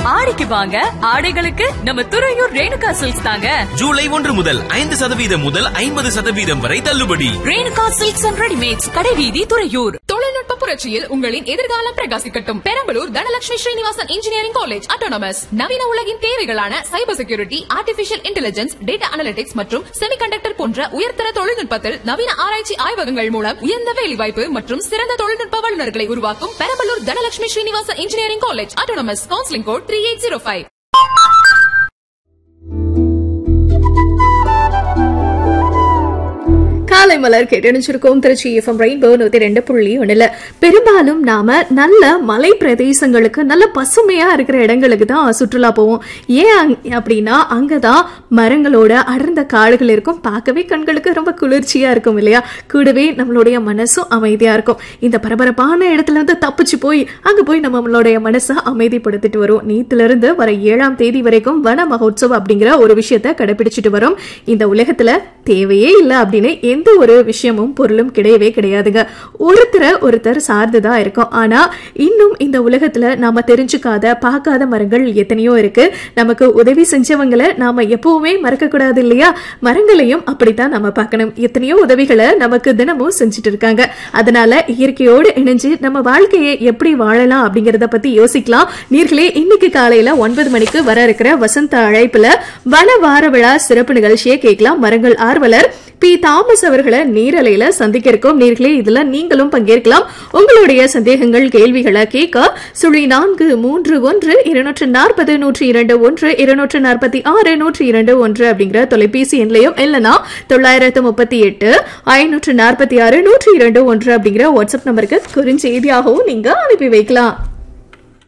ஆடிக்கு வாங்க ஆடைகளுக்கு நம்ம துறையூர் ரேணுகா சில்க்ஸ் தாங்க ஜூலை ஒன்று முதல் ஐந்து சதவீதம் முதல் ஐம்பது சதவீதம் வரை தள்ளுபடி ரேணுகா சில்க்ஸ் அண்ட் ரெடிமேட்ஸ் கடைவீதி துறையூர் தொழில்நுட்ப புரட்சியில் உங்களின் எதிர்காலம் பிரகாசிக்கட்டும் Perambalur Dhanalakshmi Srinivasan engineering college autonomous நவீன உலகின் தேவைகளான cyber security artificial intelligence data analytics மற்றும் செமிகண்டக்டர் போன்ற உயர்தர தொழில்நுட்பத்தில் நவீன ஆராய்ச்சி ஆய்வகங்கள் மூலம் உயர்ந்த வேலைவாய்ப்பு மற்றும் சிறந்த தொழில்நுட்ப வல்லுநர்களை உருவாக்கும் Perambalur Dhanalakshmi Srinivasan engineering college autonomous counselling code three eight zero five காலை மலர் கேட்டணிச்சிருக்கோம் திருச்சி எஃப்எம் ரெயின்போ நூத்தி ரெண்டு புள்ளி ஒண்ணுல பெரும்பாலும் நாம நல்ல மலை பிரதேசங்களுக்கு நல்ல பசுமையா இருக்கிற இடங்களுக்கு தான் சுற்றுலா போவோம் ஏன் அங்- அப்படின்னா அங்கதான் மரங்களோட அடர்ந்த காடுகள் இருக்கும் பார்க்கவே கண்களுக்கு ரொம்ப குளிர்ச்சியா இருக்கும் இல்லையா கூடவே நம்மளுடைய மனசும் அமைதியா இருக்கும் இந்த பரபரப்பான இடத்துல இருந்து தப்பிச்சு போய் அங்க போய் நம்மளுடைய மனசை அமைதிப்படுத்திட்டு வரும் நேத்துல இருந்து வர ஏழாம் தேதி வரைக்கும் வன மகோத்சவம் அப்படிங்கிற ஒரு விஷயத்த கடைபிடிச்சிட்டு வரும் இந்த உலகத்துல தேவையே இல்லை அப்படின்னு எந்த ஒரு விஷயமும் பொருளும் கிடையவே கிடையாதுங்க ஒருத்தரை ஒருத்தர் சார்ந்துதான் இருக்கும் ஆனா இன்னும் இந்த உலகத்துல நாம தெரிஞ்சுக்காத பார்க்காத மரங்கள் எத்தனையோ இருக்கு நமக்கு உதவி செஞ்சவங்களை நாம எப்பவுமே மறக்க கூடாது இல்லையா மரங்களையும் அப்படித்தான் நம்ம பார்க்கணும் எத்தனையோ உதவிகளை நமக்கு தினமும் செஞ்சுட்டு இருக்காங்க அதனால இயற்கையோடு இணைஞ்சு நம்ம வாழ்க்கையை எப்படி வாழலாம் அப்படிங்கறத பத்தி யோசிக்கலாம் நீர்களே இன்னைக்கு காலையில ஒன்பது மணிக்கு வர இருக்கிற வசந்த அழைப்புல வன வார விழா சிறப்பு நிகழ்ச்சியை கேட்கலாம் மரங்கள் ஆர்வலர் பி தாமஸ் அவர்களை நேரலையில சந்திக்க இருக்கோம் நேர்களே இதுல நீங்களும் பங்கேற்கலாம் உங்களுடைய சந்தேகங்கள் கேள்விகளை கேட்க சுழி நான்கு மூன்று ஒன்று இருநூற்று நாற்பது நூற்றி இரண்டு ஒன்று இருநூற்று நாற்பத்தி ஆறு நூற்றி இரண்டு ஒன்று அப்படிங்கிற தொலைபேசி எண்லையும் இல்லைனா தொள்ளாயிரத்து முப்பத்தி எட்டு ஐநூற்று நாற்பத்தி ஆறு நூற்றி இரண்டு ஒன்று அப்படிங்கிற வாட்ஸ்அப் நம்பருக்கு குறுஞ்செய்தியாகவும் நீங்க அனுப்பி வைக்கலாம்